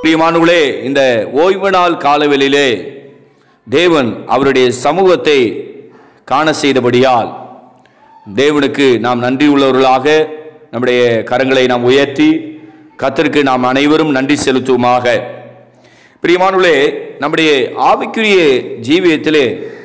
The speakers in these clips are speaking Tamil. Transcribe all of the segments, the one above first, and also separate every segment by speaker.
Speaker 1: பிரியமானவர்களே இந்த ஓய்வு நாள் காலவெளியிலே தேவன் அவருடைய சமூகத்தை காண செய்தபடியால் தேவனுக்கு நாம் நன்றி உள்ளவர்களாக நம்முடைய கரங்களை நாம் உயர்த்தி கத்தருக்கு நாம் அனைவரும் நன்றி செலுத்துவோமாக பிரியமானவர்களே நம்முடைய ஆவிக்குரிய ஜீவியத்திலே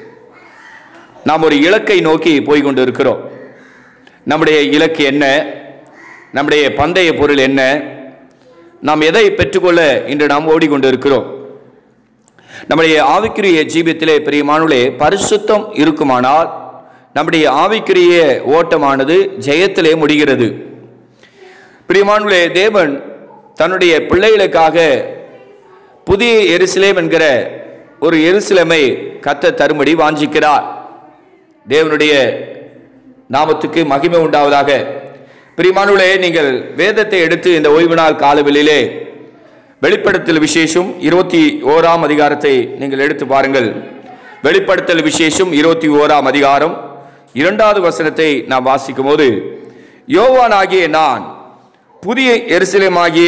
Speaker 1: நாம் ஒரு இலக்கை நோக்கி போய் கொண்டு இருக்கிறோம் நம்முடைய இலக்கு என்ன நம்முடைய பந்தய பொருள் என்ன நாம் எதை பெற்றுக்கொள்ள இன்று நாம் ஓடிக்கொண்டு இருக்கிறோம் நம்முடைய ஆவிக்குரிய ஜீவியத்திலே பிரியமானவர்களே பரிசுத்தம் இருக்குமானால் நம்முடைய ஆவிக்குரிய ஓட்டமானது ஜெயத்திலே முடிகிறது பிரியமானவர்களே தேவன் தன்னுடைய பிள்ளைகளுக்காக புதிய எருசலேம் என்கிற ஒரு எருசலேமை கத்த தரும்படி வாஞ்சிக்கிறார் தேவனுடைய நாமத்துக்கு மகிமை உண்டாவதாக பிரியமானவர்களே நீங்கள் வேதத்தை எடுத்து இந்த ஓய்வு நாள் காலவெளியிலே வெளிப்படுத்தல் விசேஷம் இருபத்தி ஓராம் அதிகாரத்தை நீங்கள் எடுத்து பாருங்கள் வெளிப்படுத்தல் விசேஷம் இருபத்தி ஓராம் அதிகாரம் இரண்டாவது வசனத்தை நாம் வாசிக்கும் போது யோவான் ஆகிய நான் புதிய எருசலேமாகிய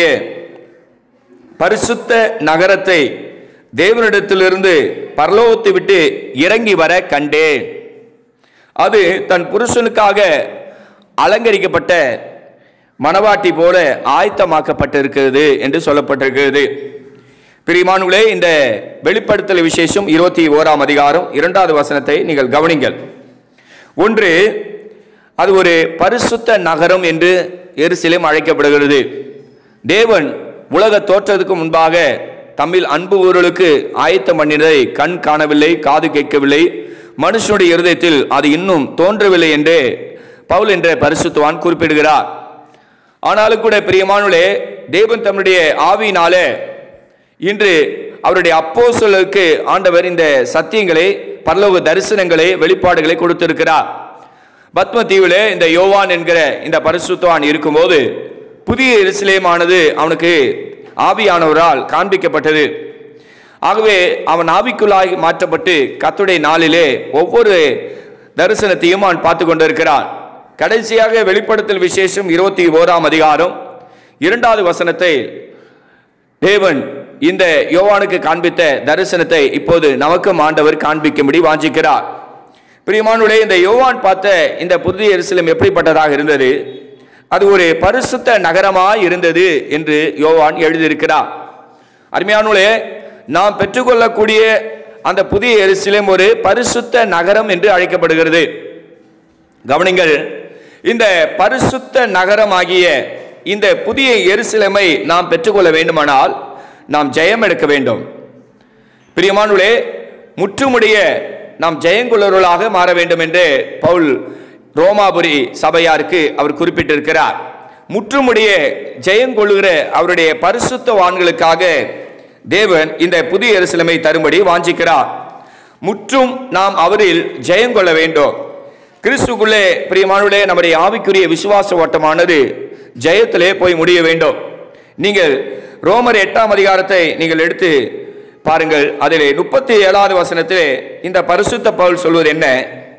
Speaker 1: பரிசுத்த நகரத்தை தேவனிடத்திலிருந்து பரலோகத்தை விட்டு இறங்கி வர கண்டேன் அது தன் புருஷனுக்காக அலங்கரிக்கப்பட்ட மணவாட்டி போல ஆயத்தமாக்கப்பட்டிருக்கிறது என்று சொல்லப்பட்டிருக்கிறது பிரியமானுகளே இந்த வெளிப்படுத்தல் விசேஷம் இருபத்தி ஓராம் அதிகாரம் இரண்டாவது வசனத்தை நீங்கள் கவனிங்கள் ஒன்று அது ஒரு பரிசுத்த நகரம் என்று எருசலேம் அழைக்கப்படுகிறது தேவன் உலக தோற்றத்துக்கு முன்பாக தம்மில் அன்பு ஊர்களுக்கு ஆயத்தம் பண்ணினதை கண் காணவில்லை காது கேட்கவில்லை மனுஷனுடைய இருதயத்தில் அது இன்னும் தோன்றவில்லை என்று பவுல் என்ற பரிசுத்தவான் குறிப்பிடுகிறார் ஆனாலும் கூட பிரியமானுளே தேவன் தம்முடைய ஆவியினாலே இன்று அவருடைய அப்போஸ்தலருக்கு ஆண்டவர் இந்த சத்தியங்களை பரலோக தரிசனங்களை வெளிப்பாடுகளை கொடுத்திருக்கிறார் பத்ம தீவிலே இந்த யோவான் என்கிற இந்த பரிசுத்தவான் இருக்கும்போது புதிய எருசலேமானது அவனுக்கு ஆவியானவரால் காண்பிக்கப்பட்டது ஆகவே அவன் ஆவிக்குள்ளாய் மாற்றப்பட்டு கத்துடைய நாளிலே ஒவ்வொரு தரிசனத்தையும் அவன் பார்த்து கொண்டிருக்கிறான் கடைசியாக வெளிப்படுத்தல் விசேஷம் இருபத்தி ஓராம் அதிகாரம் இரண்டாவது வசனத்தை தேவன் இந்த யோவானுக்கு காண்பித்த தரிசனத்தை இப்போது நமக்கும் ஆண்டவர் காண்பிக்கும்படி வாஞ்சிக்கிறார் பிரியமானுடைய இந்த யோவான் பார்த்த இந்த புதிய எருசலேம் எப்படிப்பட்டதாக இருந்தது அது ஒரு பரிசுத்த நகரமாய் இருந்தது என்று யோவான் எழுதியிருக்கிறார் அருமையானுளே நாம் பெற்றுக்கொள்ளக்கூடிய அந்த புதிய எருசலேம் ஒரு பரிசுத்த நகரம் என்று அழைக்கப்படுகிறது கவனிங்கள் இந்த பரிசுத்த நகரமாகிய இந்த புதிய எருசலேமை நாம் பெற்றுக்கொள்ள வேண்டுமானால் நாம் ஜெயம் எடுக்க வேண்டும் பிரியமானுளே முற்றுமுடைய நாம் ஜெயங்குள்ளவர்களாக மாற வேண்டும் என்று பவுல் ரோமாபுரி சபையாருக்கு அவர் குறிப்பிட்டிருக்கிறார் முற்றுமுடைய ஜெயங்கொள்ளுகிற அவருடைய பரிசுத்தவான்களுக்காக தேவன் இந்த புதிய எருசலேமை தரும்படி வாஞ்சிக்கிறார் முற்றும் நாம் அவரில் ஜெயங்கொள்ள வேண்டும் கிறிஸ்துக்குள்ளே பிரியமானுடைய நம்முடைய ஆவிக்குரிய விசுவாச ஓட்டமானது ஜெயத்திலே போய் முடிய வேண்டும் நீங்கள் ரோமர் எட்டாம் அதிகாரத்தை நீங்கள் எடுத்து பாருங்கள் அதிலே முப்பத்தி ஏழாவது வசனத்திலே இந்த பரிசுத்த பவுல் சொல்வது என்ன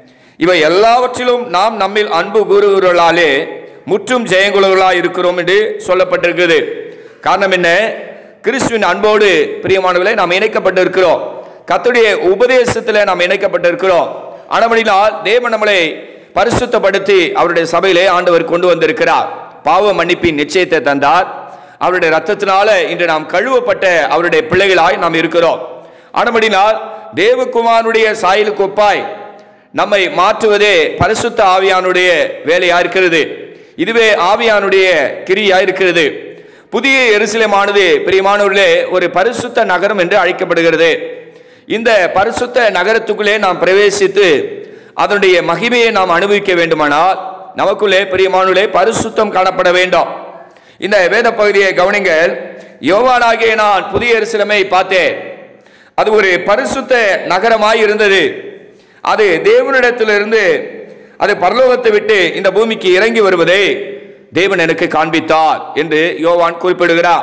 Speaker 1: இவை எல்லாவற்றிலும் நாம் நம்மில் அன்பு கூறுகிறவர்களாலே முற்றும் ஜெயங்குலர்களாக இருக்கிறோம் என்று சொல்லப்பட்டிருக்கிறது காரணம் என்ன கிறிஸ்துவின் அன்போடு பிரியமானவர்களே நாம் இணைக்கப்பட்டிருக்கிறோம் கத்துடைய உபதேசத்தில் நாம் இணைக்கப்பட்டிருக்கிறோம் ஆனபடினால் தேவன் நம்மளை பரிசுத்தப்படுத்தி அவருடைய சபையிலே ஆண்டவர் கொண்டு வந்திருக்கிறார் பாவ மன்னிப்பின் நிச்சயத்தை தந்தார் அவருடைய ரத்தத்தினால இன்று நாம் கழுவப்பட்ட அவருடைய பிள்ளைகளாய் நாம் இருக்கிறோம் ஆனபடினால் தேவகுமாரனுடைய சாயலுக்கு ஒப்பாய் நம்மை மாற்றுவதே பரிசுத்த ஆவியானுடைய வேலையா இருக்கிறது இதுவே ஆவியானுடைய கிரியா இருக்கிறது புதிய எருசலேமானது பிரியமானவர்களே ஒரு பரிசுத்த நகரம் என்று அழைக்கப்படுகிறது இந்த பரிசுத்த நகரத்துக்குள்ளே நாம் பிரவேசித்து அதனுடைய மகிமையை நாம் அனுபவிக்க வேண்டுமானால் நமக்குள்ளே பிரியமானவர்களே பரிசுத்தம் காணப்பட வேண்டும் இந்த வேத பகுதியை கவனிங்கள் யோவானாகிய நான் புதிய எருசலமை பார்த்தேன் அது ஒரு பரிசுத்த நகரமாய் இருந்தது அது தேவனிடத்திலிருந்து அது பரலோகத்தை விட்டு இந்த பூமிக்கு இறங்கி வருவதை தேவன் எனக்கு காண்பித்தார் என்று யோவான் குறிப்பிடுகிறார்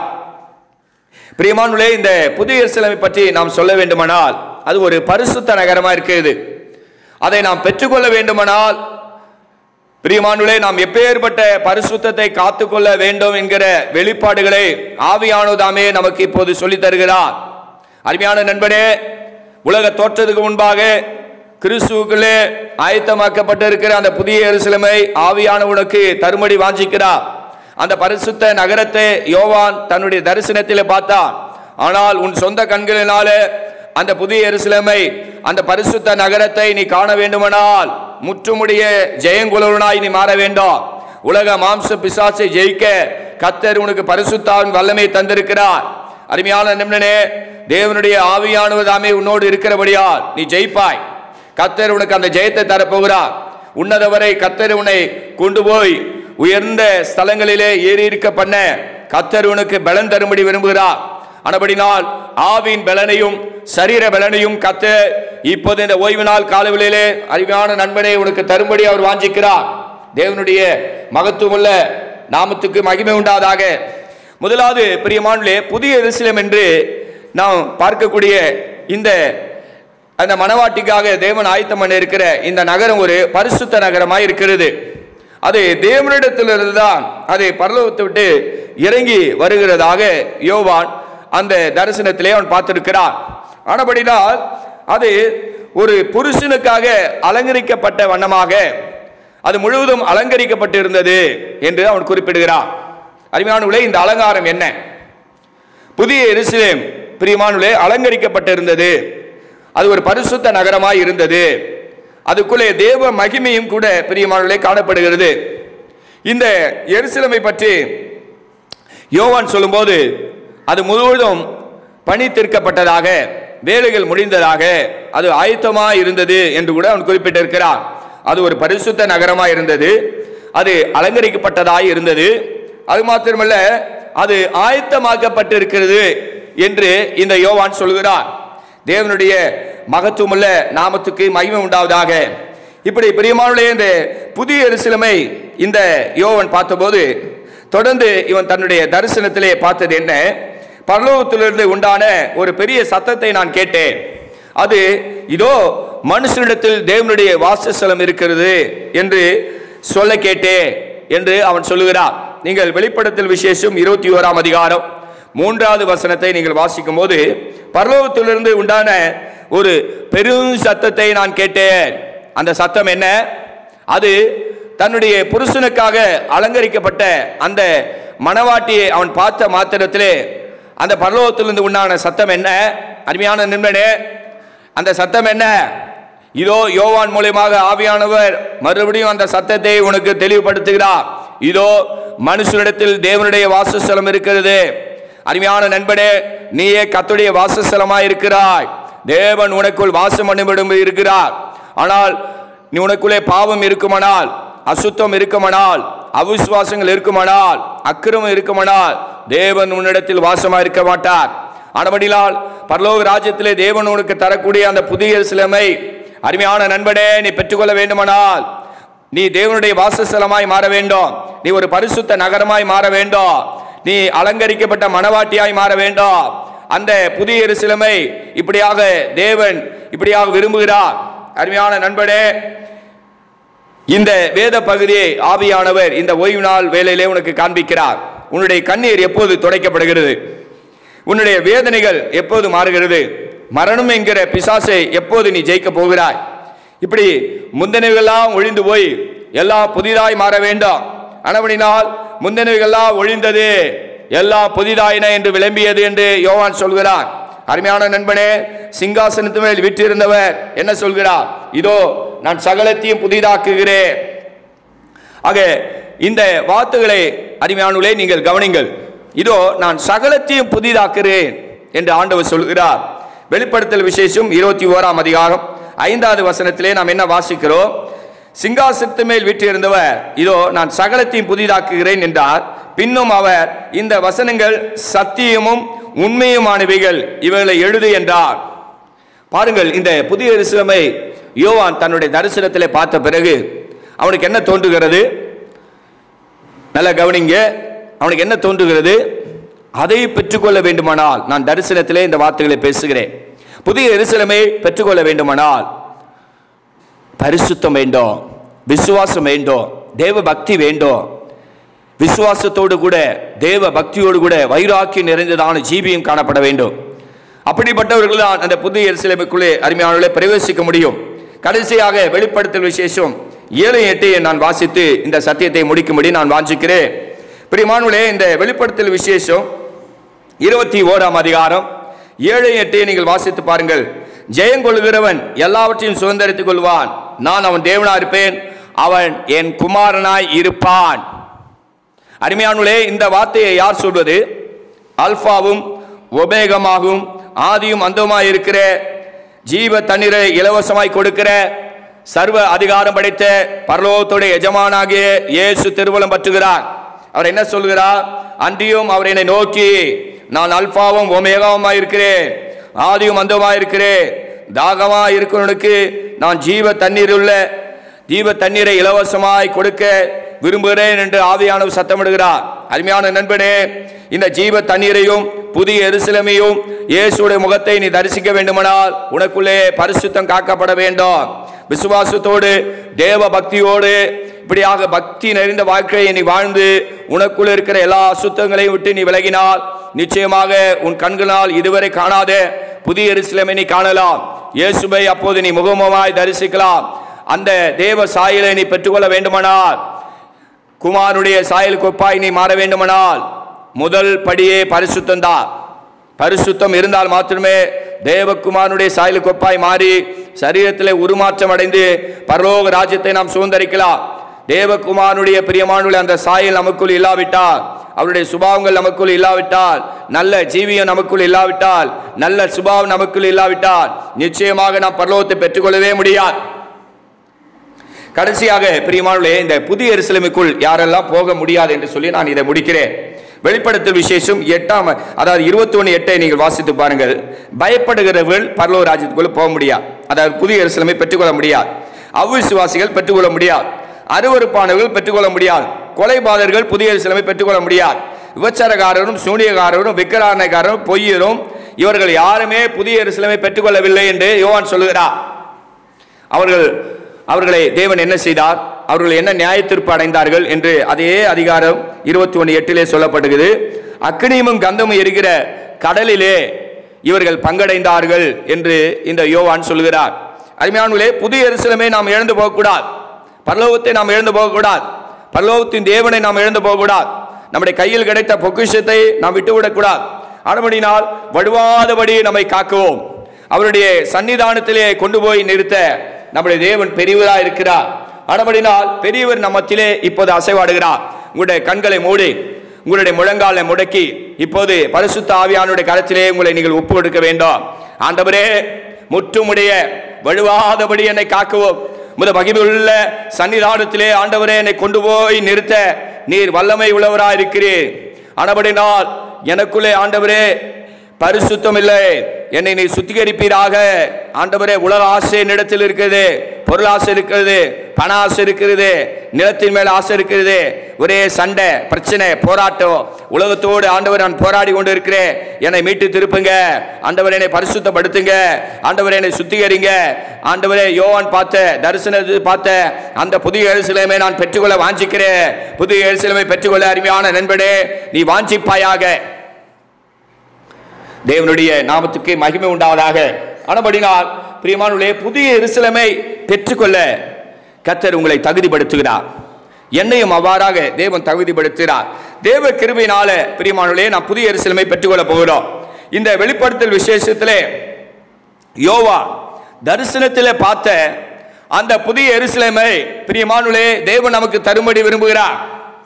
Speaker 1: பிரியமானுள்ளே இந்த புதிய எருசலேமை பற்றி நாம் சொல்ல வேண்டுமானால் அது ஒரு பரிசுத்த நகரமா இருக்கிறது அதை நாம் பெற்றுக்கொள்ள வேண்டுமானால் பிரியமானுளே நாம் எப்பேற்பட்ட பரிசுத்தத்தை காத்துக்கொள்ள வேண்டும் என்கிற வெளிப்பாடுகளை ஆவியானதாமே நமக்கு இப்போது சொல்லித் தருகிறார் அருமையான நண்பனே உலக தோற்றத்துக்கு முன்பாக கிறிஸ்துவுக்குள்ளே ஆயத்தமாக்கப்பட்டிருக்கிற அந்த புதிய எருசலேமை ஆவியான உனக்கு தருமடி வாஞ்சிக்கிறார் அந்த பரிசுத்த நகரத்தை யோவான் தன்னுடைய தரிசனத்தில் பார்த்தான் ஆனால் உன் சொந்த கண்களினாலே அந்த புதிய எருசலேமை அந்த பரிசுத்த நகரத்தை நீ காண வேண்டுமானால் முற்றுமுடிய ஜெயங்குலவனாய் நீ மாற வேண்டும் உலக மாம்ச பிசாசை ஜெயிக்க கத்தர் உனக்கு பரிசுத்தாவின் வல்லமை தந்திருக்கிறார் அருமையான நிமிடனே தேவனுடைய ஆவியானவர் தாமே உன்னோடு இருக்கிறபடியால் நீ ஜெயிப்பாய் கத்தர் உனக்கு அந்த ஜெயத்தை தரப்போகிறார் உன்னதவரை கத்தர் உன்னை கொண்டு போய் உயர்ந்த ஸ்தலங்களிலே ஏறி இருக்க பண்ண கத்தர் உனக்கு பலன் தரும்படி விரும்புகிறார் ஆனபடினால் ஆவின் பலனையும் சரீர பலனையும் கத்த இப்போது இந்த ஓய்வு நாள் காலவெளியிலே அறிவான நண்பனை உனக்கு தரும்படி அவர் வாஞ்சிக்கிறார் தேவனுடைய மகத்துவமுள்ள நாமத்துக்கு மகிமை உண்டாதாக முதலாவது பிரியமானே புதிய எருசலேம் என்று நாம் பார்க்கக்கூடிய இந்த அந்த மனவாட்டிக்காக தேவன் ஆயத்தம் பண்ணி இருக்கிற இந்த நகரம் ஒரு பரிசுத்த நகரமாய் இருக்கிறது அது தேவனிடத்திலிருந்து தான் அதை பரலோகத்தை விட்டு இறங்கி வருகிறதாக யோவான் அந்த தரிசனத்திலே அவன் பார்த்திருக்கிறான் ஆனபடினால் அது ஒரு புருஷனுக்காக அலங்கரிக்கப்பட்ட வண்ணமாக அது முழுவதும் அலங்கரிக்கப்பட்டிருந்தது என்று அவன் குறிப்பிடுகிறான் அருமையானுள்ளே இந்த அலங்காரம் என்ன புதிய எருசலேம் பிரியமானுள்ளே அலங்கரிக்கப்பட்டிருந்தது அது ஒரு பரிசுத்த நகரமாய் இருந்தது அதுக்குள்ளே தேவ மகிமையும் கூட பிரியமானுள்ளே காணப்படுகிறது இந்த எருசலேமை பற்றி யோவான் சொல்லும்போது அது முழுவதும் பணி தீர்க்கப்பட்டதாக வேலைகள் முடிந்ததாக அது ஆயத்தமாக இருந்தது என்று கூட அவன் குறிப்பிட்டிருக்கிறான் அது ஒரு பரிசுத்த நகரமாக இருந்தது அது அலங்கரிக்கப்பட்டதாய் இருந்தது அது மாத்திரமல்ல அது ஆயத்தமாக்கப்பட்டிருக்கிறது என்று இந்த யோவான் சொல்கிறார் தேவனுடைய மகத்துவமுள்ள நாமத்துக்கு மகிமை உண்டாவதாக இப்படி பிரியமானுடைய இந்த புதிய எருசலமை இந்த யோவன் பார்த்தபோது தொடர்ந்து இவன் தன்னுடைய தரிசனத்திலே பார்த்தது என்ன பரலோகத்திலிருந்து உண்டான ஒரு பெரிய சத்தத்தை நான் கேட்டேன் அது இதோ மனுஷனிடத்தில் தேவனுடைய வாசஸ்தலம் இருக்கிறது என்று சொல்ல கேட்டேன் என்று அவன் சொல்லுகிறான் நீங்கள் வெளிப்படத்தில் விசேஷம் இருபத்தி ஓராம் அதிகாரம் மூன்றாவது வசனத்தை நீங்கள் வாசிக்கும் போது பரலோகத்திலிருந்து உண்டான ஒரு பெரும் சத்தத்தை நான் கேட்டேன் அந்த சத்தம் என்ன அது தன்னுடைய புருஷனுக்காக அலங்கரிக்கப்பட்ட அந்த மணவாட்டியை அவன் பார்த்த மாத்திரத்திலே அந்த பரலோகத்திலிருந்து உண்டான சத்தம் என்ன அருமையான நின்றனே அந்த சத்தம் என்ன இதோ யோவான் மூலியமாக ஆவியானவர் மறுபடியும் அந்த சத்தத்தை உனக்கு தெளிவுபடுத்துகிறார் இதோ மனுஷனிடத்தில் தேவனுடைய வாசஸ்தலம் இருக்கிறது அருமையான நண்பனே நீயே கத்துடைய வாசஸ்தலமாய் இருக்கிறாய் தேவன் உனக்குள் வாசம் பண்ணிவிடும் இருக்கிறார் ஆனால் நீ உனக்குள்ளே பாவம் இருக்குமானால் அசுத்தம் இருக்குமானால் அவிசுவாசங்கள் இருக்குமானால் அக்கிரமம் இருக்குமானால் தேவன் உன்னிடத்தில் வாசமா இருக்க மாட்டார் ஆனபடினால் பரலோக ராஜ்யத்திலே தேவன் உனக்கு தரக்கூடிய அந்த புதிய சிலமை அருமையான நண்பனே நீ பெற்றுக்கொள்ள வேண்டுமானால் நீ தேவனுடைய வாசஸ்தலமாய் மாற வேண்டும் நீ ஒரு பரிசுத்த நகரமாய் மாற வேண்டும் நீ அலங்கரிக்கப்பட்ட மனவாட்டியாய் மாற வேண்டும் அந்த புதிய எருசலமை இப்படியாக தேவன் இப்படியாக விரும்புகிறார் அருமையான நண்பனே இந்த வேத பகுதியை ஆவியானவர் இந்த ஓய்வு நாள் வேலையிலே உனக்கு காண்பிக்கிறார் உன்னுடைய கண்ணீர் எப்போது துடைக்கப்படுகிறது உன்னுடைய வேதனைகள் எப்போது மாறுகிறது மரணம் என்கிற பிசாசை எப்போது நீ ஜெயிக்க போகிறாய் இப்படி முந்தனைகள்லாம் ஒழிந்து போய் எல்லாம் புதிதாய் மாற வேண்டாம் ஆனபடினால் முந்தனைகள்லாம் ஒழிந்தது எல்லாம் புதிதாயின என்று விளம்பியது என்று யோவான் சொல்கிறார் அருமையான நண்பனே சிங்காசனத்து மேல் விற்றிருந்தவர் என்ன சொல்கிறார் இதோ நான் சகலத்தையும் புதிதாக்குகிறேன் ஆக இந்த வார்த்தைகளை அருமையானுள்ளே நீங்கள் கவனிங்கள் இதோ நான் சகலத்தையும் புதிதாக்குகிறேன் என்று ஆண்டவர் சொல்கிறார் வெளிப்படுத்தல் விசேஷம் இருபத்தி ஓராம் அதிகாரம் ஐந்தாவது வசனத்திலே நாம் என்ன வாசிக்கிறோம் சிங்காசனத்து மேல் வீற்றிருந்தவர் இதோ நான் சகலத்தையும் புதிதாக்குகிறேன் என்றார் பின்னும் அவர் இந்த வசனங்கள் சத்தியமும் உண்மையுமானவைகள் இவைகளை எழுது என்றார் பாருங்கள் இந்த புதிய எருசலேமை யோவான் தன்னுடைய தரிசனத்திலே பார்த்த பிறகு அவனுக்கு என்ன தோன்றுகிறது நல்லா கவனிங்க அவனுக்கு என்ன தோன்றுகிறது அதை பெற்றுக்கொள்ள வேண்டுமானால் நான் தரிசனத்திலே இந்த வார்த்தைகளை பேசுகிறேன் புதிய எருசலமை பெற்றுக்கொள்ள வேண்டுமானால் பரிசுத்தம் வேண்டும் விசுவாசம் வேண்டும் தேவ பக்தி வேண்டும் விசுவாசத்தோடு கூட தேவ பக்தியோடு கூட வைராக்கியம் நிறைந்ததான ஜீவியம் காணப்பட வேண்டும் அப்படிப்பட்டவர்கள் தான் அந்த புதிய எருசலேமுக்குள்ளே அருமையானவர்களை பிரவேசிக்க முடியும் கடைசியாக வெளிப்படுத்தல் விசேஷம் ஏழு எட்டை நான் வாசித்து இந்த சத்தியத்தை முடிக்கும்படி நான் வாஞ்சிக்கிறேன் பிரியமானவர்களே இந்த வெளிப்படுத்தல் விசேஷம் இருபத்தி ஓராம் அதிகாரம் ஏழு எட்டை நீங்கள் வாசித்து பாருங்கள் ஜெயங்கொள்கிறவன் எல்லாவற்றையும் சுதந்திரித்துக் கொள்வான் நான் அவன் தேவனா இருப்பேன் அவன் என் குமாரனாய் இருப்பான் அருமையானுளே இந்த வார்த்தையை யார் சொல்வது அல்பாவும் ஒபேகமாகும் ஆதியும் அந்தமாய் இருக்கிற ஜீவ தண்ணீரை இலவசமாய் கொடுக்கிற சர்வ அதிகாரம் படைத்த பரலோகத்துடைய எஜமானாகிய இயேசு திருவலம் பற்றுகிறார் அவர் என்ன சொல்கிறார் அன்றியும் அவர் என்னை நோக்கி நான் அல்பாவும் ஒமேகாவுமாய் இருக்கிறேன் ஆதியும் அந்தமாய் இருக்கிறேன் தாகமா இருக்கிறவனுக்கு நான் ஜீவ தண்ணீர் உள்ள ஜீவ தண்ணீரை இலவசமாய் கொடுக்க விரும்புகிறேன் என்று ஆவியானவர் சத்தமிடுகிறார் அருமையான நண்பனே இந்த ஜீவ தண்ணீரையும் புதிய எருசலமையும் இயேசுடைய முகத்தை நீ தரிசிக்க வேண்டுமானால் உனக்குள்ளே பரிசுத்தம் காக்கப்பட வேண்டும் விசுவாசத்தோடு தேவ பக்தியோடு இப்படியாக பக்தி நிறைந்த வாழ்க்கையை நீ வாழ்ந்து உனக்குள்ள இருக்கிற எல்லா அசுத்தங்களையும் விட்டு நீ விலகினால் நிச்சயமாக உன் கண்களால் இதுவரை காணாத புதிய எருசலேமை நீ காணலாம் இயேசுவை அப்போது நீ முகமுகமாய் தரிசிக்கலாம் அந்த தேவ சாயலை நீ பெற்றுக்கொள்ள வேண்டுமானால் குமாரனுடைய சாயல் கொப்பாய் நீ மாற வேண்டுமானால் முதல் படியே பரிசுத்தம் தான் பரிசுத்தம் இருந்தால் மாத்திரமே தேவகுமாரனுடைய சாயல் கொப்பாய் மாறி சரீரத்தில் உருமாற்றம் அடைந்து பரலோக ராஜ்யத்தை நாம் சுதந்திரிக்கலாம் தேவகுமாரனுடைய பிரியமானுடைய அந்த சாயல் நமக்குள் இல்லாவிட்டால் அவருடைய சுபாவங்கள் நமக்குள் இல்லாவிட்டால் நல்ல ஜீவியம் நமக்குள் இல்லாவிட்டால் நல்ல சுபாவம் நமக்குள் இல்லாவிட்டால் நிச்சயமாக நாம் பரலோகத்தை பெற்றுக்கொள்ளவே முடியாது கடைசியாக பிரியமானவர்களே இந்த புதிய எருசலேமுக்குள் யாரெல்லாம் போக முடியாது என்று சொல்லி நான் இதை முடிக்கிறேன் வெளிப்படுத்தல் விசேஷம் எட்டாம் அதாவது இருபத்தி ஒன்று எட்டை நீங்கள் வாசித்து பாருங்கள் பயப்படுகிறவர்கள் பரலோ ராஜ்யத்துக்குள் போக முடியாது அதாவது புதிய எருசலேமை பெற்றுக்கொள்ள முடியாது அவ்விசுவாசிகள் பெற்றுக்கொள்ள முடியாது அருவறுப்பானவர்கள் பெற்றுக்கொள்ள முடியாது கொலைபாதர்கள் புதிய எருசலேமை பெற்றுக்கொள்ள முடியாது விபச்சாரக்காரரும் சூனியக்காரரும் விக்கிரானக்காரரும் பொய்யரும் இவர்கள் யாருமே புதிய எருசலேமை பெற்றுக்கொள்ளவில்லை என்று யோவான் சொல்லுகிறார் அவர்கள் அவர்களை தேவன் என்ன செய்தார் அவர்கள் என்ன நியாயத்தீர்ப்பு அடைந்தார்கள் என்று அதே அதிகாரம் இருபத்தி ஒன்று எட்டிலே சொல்லப்படுகிறது அக்னியும் கந்தமும் எரிகிற கடலிலே இவர்கள் பங்கடைந்தார்கள் என்று இந்த யோவான் சொல்கிறார் அருமையானவர்களே புதிய எருசலமே நாம் இழந்து போகக்கூடாது பரலோகத்தை நாம் இழந்து போகக்கூடாது பரலோகத்தின் தேவனை நாம் இழந்து போகக்கூடாது நம்முடைய கையில் கிடைத்த பொக்கிஷத்தை நாம் விட்டுவிடக்கூடாது ஆனபடினால் வடுவாதபடி நம்மை காக்குவோம் அவருடைய சன்னிதானத்திலே கொண்டு போய் நிறுத்த நம்முடைய தேவன் பெரியவராக இருக்கிறார் ஆனபடினால் பெரியவர் நம்மத்திலே இப்போது அசைவாடுகிறார் உங்களுடைய கண்களை மூடி உங்களுடைய முழங்காலை முடக்கி இப்போது பரிசுத்த ஆவியானுடைய கரத்திலே உங்களை நீங்கள் ஒப்பு கொடுக்க வேண்டும் ஆண்டவரே முற்றுமுடைய வழுவாதபடி என்னை காக்கவும் முத மகிமையுள்ள சன்னிதானத்திலே ஆண்டவரே என்னை கொண்டு போய் நிறுத்த நீர் வல்லமை உள்ளவராக இருக்கிறீர் ஆனபடினால் எனக்குள்ளே ஆண்டவரே பரிசுத்தம் இல்லை என்னை நீ சுத்திகரிப்பீராக ஆண்டவரே உலக ஆசை என்னிடத்தில் இருக்கிறது பொருள் ஆசை இருக்கிறது பண ஆசை இருக்கிறது நிலத்தின் மேல் ஆசை இருக்கிறது ஒரே சண்டை பிரச்சனை போராட்டம் உலகத்தோடு ஆண்டவர் நான் போராடி கொண்டு இருக்கிறேன் என்னை மீட்டு திருப்புங்க ஆண்டவர் என்னை பரிசுத்தப்படுத்துங்க ஆண்டவர் என்னை சுத்திகரிங்க ஆண்டவரே யோவான் பார்த்த தரிசனத்தை பார்த்த அந்த புதிய எருசலேமை நான் பெற்றுக்கொள்ள வாஞ்சிக்கிறேன் புதிய எருசலேமை பெற்றுக்கொள்ள அருமையான நண்பனே நீ வாஞ்சிப்பாயாக தேவனுடைய நாமத்துக்கு மகிமை உண்டாவதாக ஆனபடினால் பிரியமானுடைய புதிய எருசலமை பெற்றுக்கொள்ள கத்தர் உங்களை தகுதிப்படுத்துகிறார் என்னையும் அவ்வாறாக தேவன் தகுதிப்படுத்துகிறார் தேவ கிருபையினால பிரியமானுடைய நான் புதிய எருசலமை பெற்றுக்கொள்ள போகிறோம் இந்த வெளிப்படுத்தல் விசேஷத்திலே யோவா தரிசனத்திலே பார்த்த அந்த புதிய எருசலேமை பிரியமானுலே தேவன் நமக்கு தரும்படி விரும்புகிறார்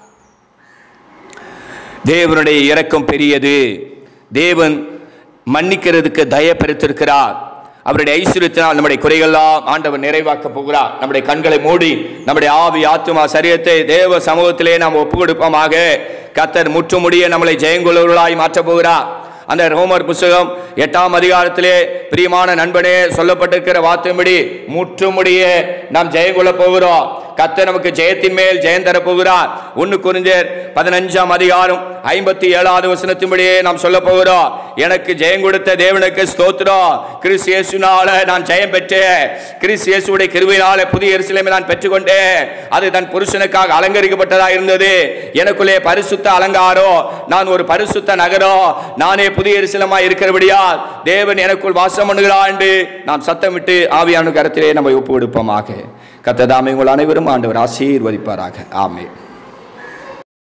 Speaker 1: தேவனுடைய இரக்கம் பெரியது தேவன் மன்னிக்கிறதுக்கு தயப்பெருத்திருக்கிறார் அவருடைய ஐஸ்வர்யத்தினால் நம்முடைய குறைகள்லாம் ஆண்டவர் நிறைவாக்க போகிறார் நம்முடைய கண்களை மூடி நம்முடைய ஆவி ஆத்துமா சரீரத்தை தேவ சமூகத்திலே நாம் ஒப்பு கொடுப்போமாக கத்தர் முற்றுமுடிய நம்மளை ஜெயங்குள்ளவர்களாய் மாற்றப் போகிறார் அந்த ரோமர் புஸ்தகம் எட்டாம் அதிகாரத்திலே பிரியமான நண்பனே சொல்லப்பட்டிருக்கிற வார்த்தையின்படி முற்றுமுடிய நாம் ஜெயம் கொள்ள போகிறோம் கர்த்தர் நமக்கு ஜெயத்தின் மேல் ஜெயம் தரப்போகிறார் ஒன்னு குறிஞ்சர் பதினஞ்சாம் அதிகாரம் ஐம்பத்தி ஏழாவது வசனத்தின்படியே நாம் சொல்ல போகிறோம் எனக்கு ஜெயம் கொடுத்த தேவனுக்கு ஸ்தோத்திரம் கிறிஸ் இயேசுனால நான் ஜெயம் பெற்றேன் கிறிஸ் இயேசுடைய கிருபையினால புதிய எருசலேமை நான் பெற்றுக்கொண்டேன் அது தன் புருஷனுக்காக அலங்கரிக்கப்பட்டதா இருந்தது எனக்குள்ளே பரிசுத்த அலங்காரம் நான் ஒரு பரிசுத்த நகரம் நானே புதிய எருசலமா இருக்கிறபடியா தேவன் எனக்குள் வாசம் பண்ணுகிறார் என்று நாம் சத்தமிட்டு ஆவியான கரத்திலே நம்மை ஒப்பு கொடுப்போமாக கத்ததாமை உங்கள் அனைவரும் ஆண்டவர் ஆசீர்வதிப்பாராக ஆமென்